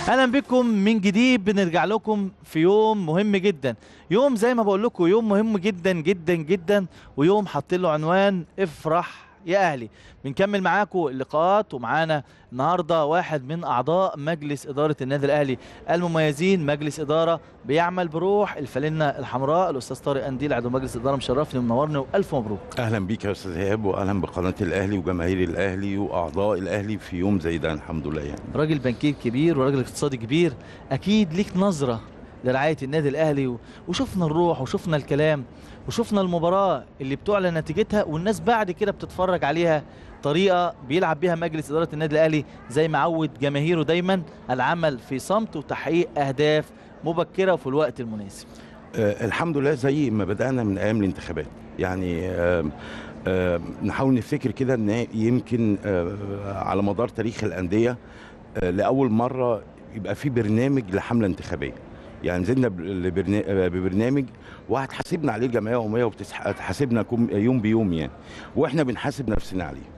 اهلا بكم من جديد بنرجع لكم في يوم مهم جدا يوم زي ما بقول لكم يوم مهم جدا جدا جدا ويوم حاطين له عنوان افرح يا اهلي بنكمل معاكم اللقاءات ومعانا النهارده واحد من اعضاء مجلس اداره النادي الاهلي المميزين مجلس اداره بيعمل بروح الفالنه الحمراء الاستاذ طارق انديل عضو مجلس اداره مشرفني ومنورني والف مبروك اهلا بيك يا استاذ ايهاب واهلا بقناه الاهلي وجماهير الاهلي واعضاء الاهلي في يوم زي ده الحمد لله يعني راجل بنكير كبير وراجل اقتصادي كبير اكيد ليك نظره لرعايه النادي الاهلي و- وشفنا الروح وشفنا الكلام وشفنا المباراه اللي بتعلن نتيجتها والناس بعد كده بتتفرج عليها طريقه بيلعب بيها مجلس اداره النادي الاهلي زي ما عود جماهيره دايما العمل في صمت وتحقيق اهداف مبكره وفي الوقت المناسب آه الحمد لله زي ما بدانا من ايام الانتخابات يعني آه آه نحاول نفتكر كده ان يمكن آه على مدار تاريخ الانديه آه لاول مره يبقى في برنامج لحمله انتخابيه يعني نزلنا ب- لبرنا- آه، ببرنامج وهتحاسبنا عليه الجمعيه العموميه وبتحاسبنا كم- يوم بيوم يعني واحنا بنحاسب نفسنا عليه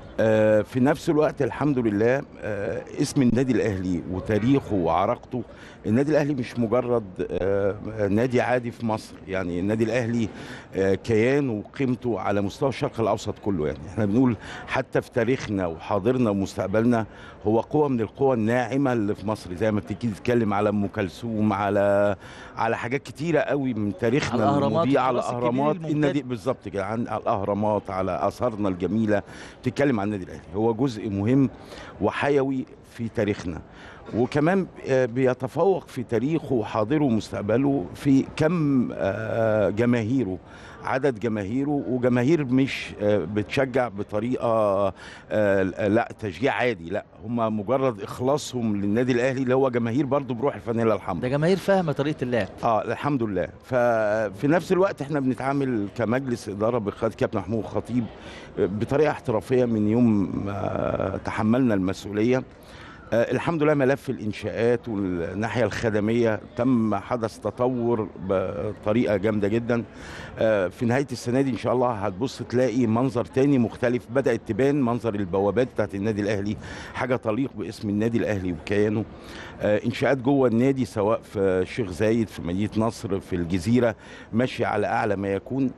آه، في نفس الوقت الحمد لله آه، اسم النادي الاهلي وتاريخه وعراقته النادي الاهلي مش مجرد آه، نادي عادي في مصر يعني النادي الاهلي آه، كيان وقيمته على مستوى الشرق الاوسط كله يعني احنا بنقول حتى في تاريخنا وحاضرنا ومستقبلنا هو قوه من القوى الناعمه اللي في مصر زي ما بتيجي تتكلم على ام كلثوم على على حاجات كتيره قوي من تاريخنا على الأهرامات المضيء على والتراث الكبير اهرامات الممتد. النادي بالظبط كده عن على الاهرامات على اثارنا الجميله بتتكلم عن النادي الاهلي هو جزء مهم وحيوي في تاريخنا وكمان آه، بيتفوق في تاريخه وحاضره ومستقبله في كم آه، جماهيره عدد جماهيره وجماهير مش آه، بتشجع بطريقه آه، لا تشجيع عادي لا هم مجرد اخلاصهم للنادي الاهلي اللي هو جماهير برضو بروح الفانيلا الحمراء ده جماهير فاهمه طريقه اللعب اه الحمد لله ففي نفس الوقت احنا بنتعامل كمجلس اداره بقياده كابتن محمود خطيب بطريقه احترافيه من يوم ما تحملنا المسؤوليه آه الحمد لله ملف الانشاءات والناحيه الخدميه تم حدث تطور بطريقه جامده جدا آه في نهايه السنه دي ان شاء الله هتبص تلاقي منظر تاني مختلف بدات تبان منظر البوابات بتاعت النادي الاهلي حاجه تليق باسم النادي الاهلي وكيانه آه انشاءات جوه النادي سواء في الشيخ زايد في مدينه نصر في الجزيره ماشيه على اعلى ما يكون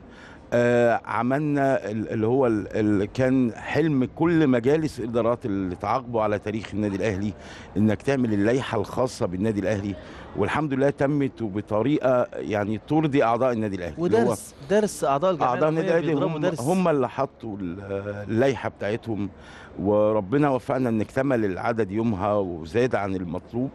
آه عملنا ال- اللي هو ال- اللي كان حلم كل مجالس الادارات اللي تعاقبوا على تاريخ النادي الاهلي انك تعمل اللائحه الخاصه بالنادي الاهلي والحمد لله تمت وبطريقه يعني ترضي اعضاء النادي الاهلي اللي هو ودرس درس اعضاء الجمعيه اعضاء النادي العمومية الاهلي بيضربوا هم, درس هم اللي حطوا ال- اللائحه بتاعتهم وربنا وفقنا ان اكتمل العدد يومها وزاد عن المطلوب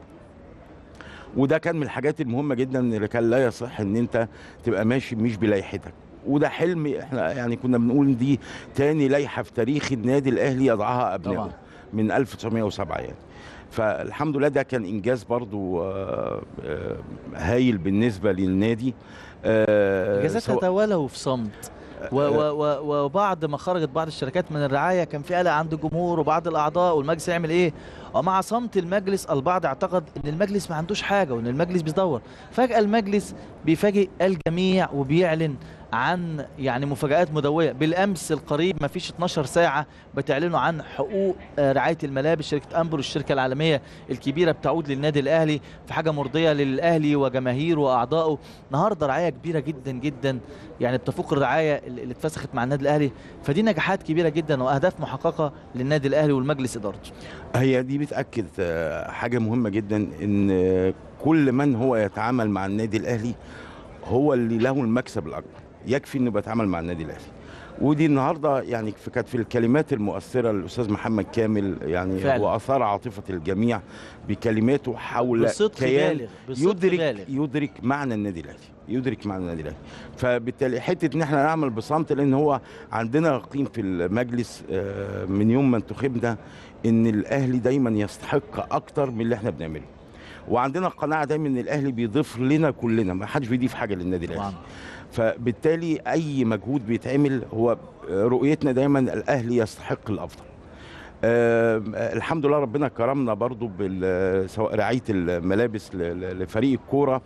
وده كان من الحاجات المهمه جدا اللي كان لا يصح ان انت تبقى ماشي مش بلائحتك وده حلم احنا يعني كنا بنقول دي تاني لائحه في تاريخ النادي الاهلي يضعها طبعا. ابنائه من 1907 يعني فالحمد لله ده كان انجاز برضو آه، آه، هايل بالنسبه للنادي آه، انجازات سواء- تتولوا في صمت و و و وبعد ما خرجت بعض الشركات من الرعايه كان في قلق عند الجمهور وبعض الاعضاء والمجلس يعمل ايه ومع صمت المجلس البعض اعتقد ان المجلس ما عندوش حاجه وان المجلس بيدور فجاه المجلس بيفاجئ الجميع وبيعلن عن يعني مفاجآت مدوية بالأمس القريب ما فيش 12 ساعة بتعلنوا عن حقوق آه، رعاية الملابس شركة أمبر الشركة العالمية الكبيرة بتعود للنادي الأهلي في حاجة مرضية للأهلي وجماهيره وأعضائه النهاردة رعاية كبيرة جدا جدا يعني بتفوق الرعاية اللي اللي اتفسخت مع النادي الأهلي فدي نجاحات كبيرة جدا وأهداف محققة للنادي الأهلي والمجلس إدارته هي دي بتأكد آه، حاجة مهمة جدا إن آه، كل من هو يتعامل مع النادي الأهلي هو اللي له المكسب الأكبر يكفي إنه بيتعامل مع النادي الأهلي ودي النهارده يعني في- كانت في الكلمات المؤثره للاستاذ محمد كامل يعني فعلا. هو اثار عاطفه الجميع بكلماته حول بصدق كيان بالغ بصدق يدرك بالغ يدرك معنى النادي الاهلي يدرك معنى النادي الاهلي فبالتالي حته ان احنا نعمل بصمت لان هو عندنا يقين في المجلس آه، من يوم ما انتخبنا ان الاهلي دايما يستحق اكتر من اللي احنا بنعمله وعندنا قناعه دايما ان الاهلي بيضيف لنا كلنا ما حدش بيضيف حاجه للنادي الاهلي طبعا فبالتالي اي مجهود بيتعمل هو رؤيتنا دايما الاهلي يستحق الافضل آه الحمد لله ربنا كرمنا برضو بال- سواء رعايه الملابس ل- ل- لفريق الكوره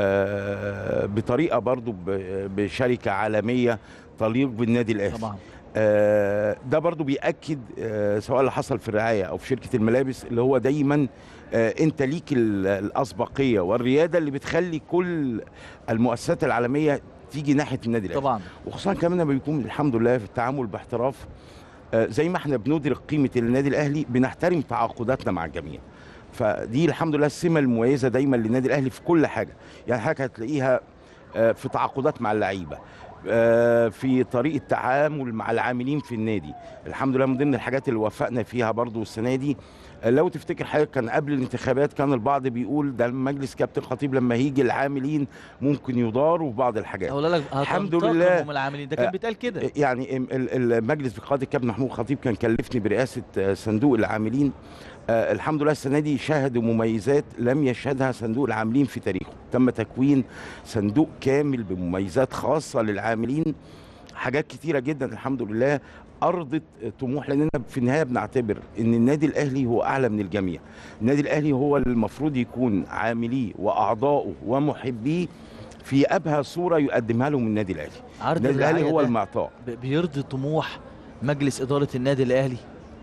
آه بطريقه برضو ب- بشركه عالميه تليق بالنادي الاهلي طبعا آه، ده برضو بيأكد آه، سواء اللي حصل في الرعاية أو في شركة الملابس اللي هو دايما آه، أنت ليك ال- الأسبقية والريادة اللي بتخلي كل المؤسسات العالمية تيجي ناحية النادي الأهلي طبعا وخصوصا كمان لما بيكون الحمد لله في التعامل باحتراف آه، زي ما احنا بندرك قيمة النادي الأهلي بنحترم تعاقداتنا مع الجميع فدي الحمد لله السمة المميزة دايما للنادي الأهلي في كل حاجة يعني حاجة هتلاقيها آه، في تعاقدات مع اللعيبة آه، في طريقة تعامل مع العاملين في النادي الحمد لله من ضمن الحاجات اللي وفقنا فيها برضو السنة دي آه، لو تفتكر حاجة كان قبل الانتخابات كان البعض بيقول ده مجلس كابتن خطيب لما هيجي العاملين ممكن يضاروا في بعض الحاجات اقول لك الحمد هتنتقموا لله. من العاملين ده كان آه، بيتقال كده يعني ال- ال- المجلس بقياده الكابتن محمود خطيب كان كلفني برئاسه آه، صندوق العاملين آه، الحمد لله السنه دي شهدوا مميزات لم يشهدها صندوق العاملين في تاريخه تم تكوين صندوق كامل بمميزات خاصه للعاملين حاجات كتيره جدا الحمد لله ارضت طموح لاننا في النهايه بنعتبر ان النادي الاهلي هو اعلى من الجميع النادي الاهلي هو المفروض يكون عامليه واعضائه ومحبيه في ابهى صوره يقدمها لهم النادي الاهلي عرض النادي الاهلي الرعاية هو ده المعطاء ب- بيرضي طموح مجلس اداره النادي الاهلي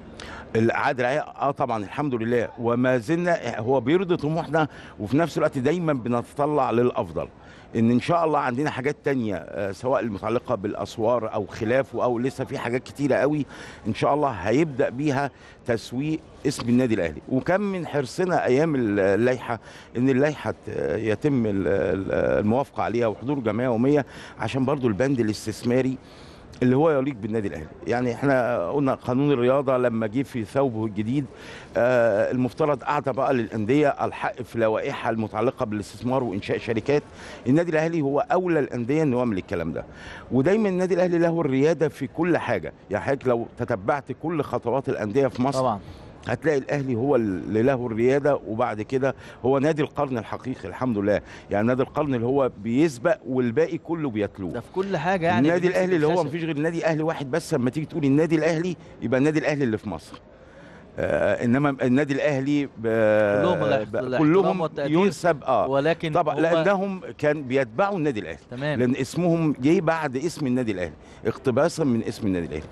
العاد رعاية اه طبعا الحمد لله وما زلنا هو بيرضي طموحنا وفي نفس الوقت دايما بنتطلع للافضل ان ان شاء الله عندنا حاجات تانية آه، سواء المتعلقة بالاسوار او خلافه او لسه في حاجات كتيرة قوي ان شاء الله هيبدأ بيها تسويق اسم النادي الاهلي وكم من حرصنا ايام اللائحة ان اللائحة ت- يتم ال- ال- الموافقة عليها وحضور جمعية يومية عشان برضو البند الاستثماري اللي هو يليق بالنادي الاهلي يعني احنا قلنا قانون الرياضه لما جه في ثوبه الجديد آه المفترض اعطى بقى للانديه الحق في لوائحها المتعلقه بالاستثمار وانشاء شركات النادي الاهلي هو اولى الانديه انه يعمل الكلام ده ودايما النادي الاهلي له الرياده في كل حاجه يعني حضرتك لو تتبعت كل خطوات الانديه في مصر طبعا هتلاقي الاهلي هو اللي له الرياده وبعد كده هو نادي القرن الحقيقي الحمد لله يعني نادي القرن اللي هو بيسبق والباقي كله بيتلوه ده في كل حاجه يعني النادي بيمسك الاهلي اللي هو الخشب. مفيش غير النادي الاهلي واحد بس لما تيجي تقول النادي الاهلي يبقى النادي الاهلي اللي في مصر آه انما النادي الاهلي ب... كلهم الاحت- ب... الاحترام كلهم والتقدير. ينسب اه ولكن طبعا هو- لانهم كان بيتبعوا النادي الاهلي تمام لان اسمهم جه بعد اسم النادي الاهلي اقتباسا من اسم النادي الاهلي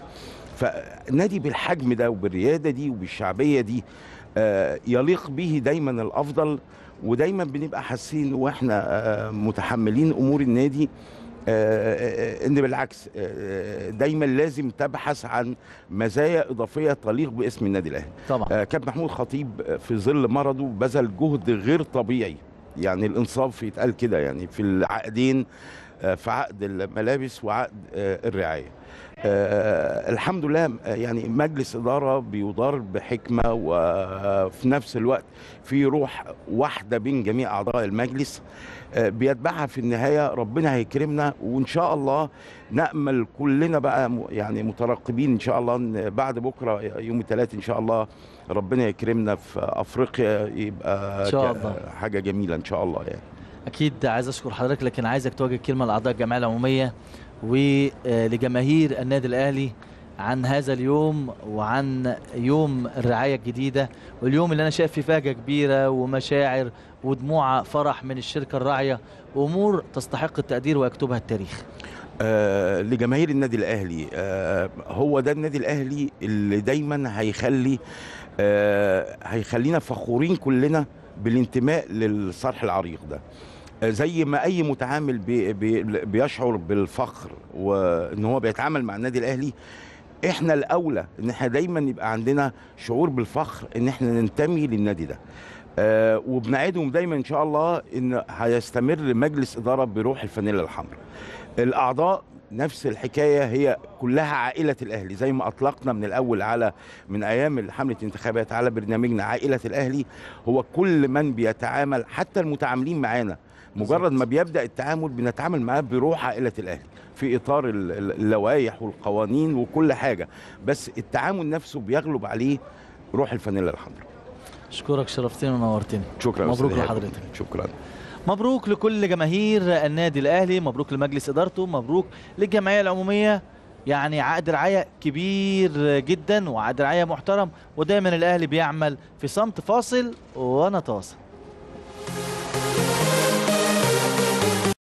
فنادي بالحجم ده وبالرياده دي وبالشعبيه دي آه، يليق به دايما الافضل ودايما بنبقى حاسين واحنا آه، متحملين امور النادي آه، آه، ان بالعكس آه، دايما لازم تبحث عن مزايا اضافيه تليق باسم النادي الاهلي طبعا آه، كابتن محمود خطيب آه، في ظل مرضه بذل جهد غير طبيعي يعني الانصاف يتقال كده يعني في العقدين آه، في عقد الملابس وعقد آه، الرعايه آه، الحمد لله آه، يعني مجلس اداره بيدار بحكمه وفي نفس الوقت في روح واحده بين جميع اعضاء المجلس آه، بيتبعها في النهايه ربنا هيكرمنا وان شاء الله نامل كلنا بقى م- يعني مترقبين ان شاء الله ان بعد بكره يوم الثلاث ان شاء الله ربنا يكرمنا في افريقيا يبقى إن شاء ك- الله. حاجه جميله ان شاء الله يعني اكيد عايز اشكر حضرتك لكن عايزك توجه كلمه لاعضاء الجمعيه العموميه ولجماهير النادي الاهلي عن هذا اليوم وعن يوم الرعايه الجديده واليوم اللي انا شايف فيه فاجه كبيره ومشاعر ودموع فرح من الشركه الراعيه امور تستحق التقدير ويكتبها التاريخ آه لجماهير النادي الاهلي آه هو ده النادي الاهلي اللي دايما هيخلي آه هيخلينا فخورين كلنا بالانتماء للصرح العريق ده آه زي ما اي متعامل بي بي بيشعر بالفخر وان هو بيتعامل مع النادي الاهلي احنا الاولى ان احنا دايما يبقى عندنا شعور بالفخر ان احنا ننتمي للنادي ده آه وبنعدهم دايما ان شاء الله ان هيستمر مجلس اداره بروح الفانيلا الحمراء الاعضاء نفس الحكايه هي كلها عائله الاهلي زي ما اطلقنا من الاول على من ايام حمله الانتخابات على برنامجنا عائله الاهلي هو كل من بيتعامل حتى المتعاملين معانا مجرد بالظبط. ما بيبدا التعامل بنتعامل معاه بروح عائله الاهلي في اطار ال- ال- اللوائح والقوانين وكل حاجه بس التعامل نفسه بيغلب عليه روح الفانيلا الحمراء اشكرك شرفتني ونورتني شكرا مبروك أستاذ إيهاب. لحضرتك. شكرا مبروك لكل جماهير النادي الاهلي مبروك لمجلس ادارته مبروك للجمعيه العموميه يعني عقد رعايه كبير جدا وعقد رعايه محترم ودايما الاهلي بيعمل في صمت فاصل ونتواصل